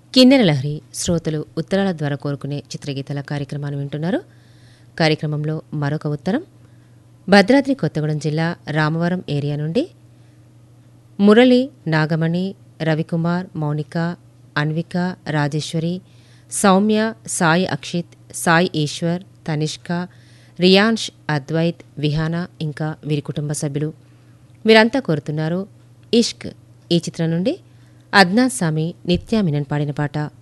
కిన్నెర లహరి శ్రోతలు ఉత్తరాల ద్వారా కోరుకునే చిత్రగీతాల కార్యక్రమాన్ని వింటున్నారు కార్యక్రమంలో మరొక ఉత్తరం భద్రాద్రి కొత్తగూడెం జిల్లా రామవరం ఏరియా నుండి మురళి నాగమణి రవికుమార్ మౌనిక అన్విక రాజేశ్వరి సౌమ్య సాయి అక్షిత్ సాయి ఈశ్వర్ తనిష్క రియాన్ష్ అద్వైత్ విహానా ఇంకా వీరి కుటుంబ సభ్యులు వీరంతా కోరుతున్నారు ఇష్క్ ఈ చిత్రం నుండి అద్నాన్ సామి నిత్యా మినన్ పాడిన పాట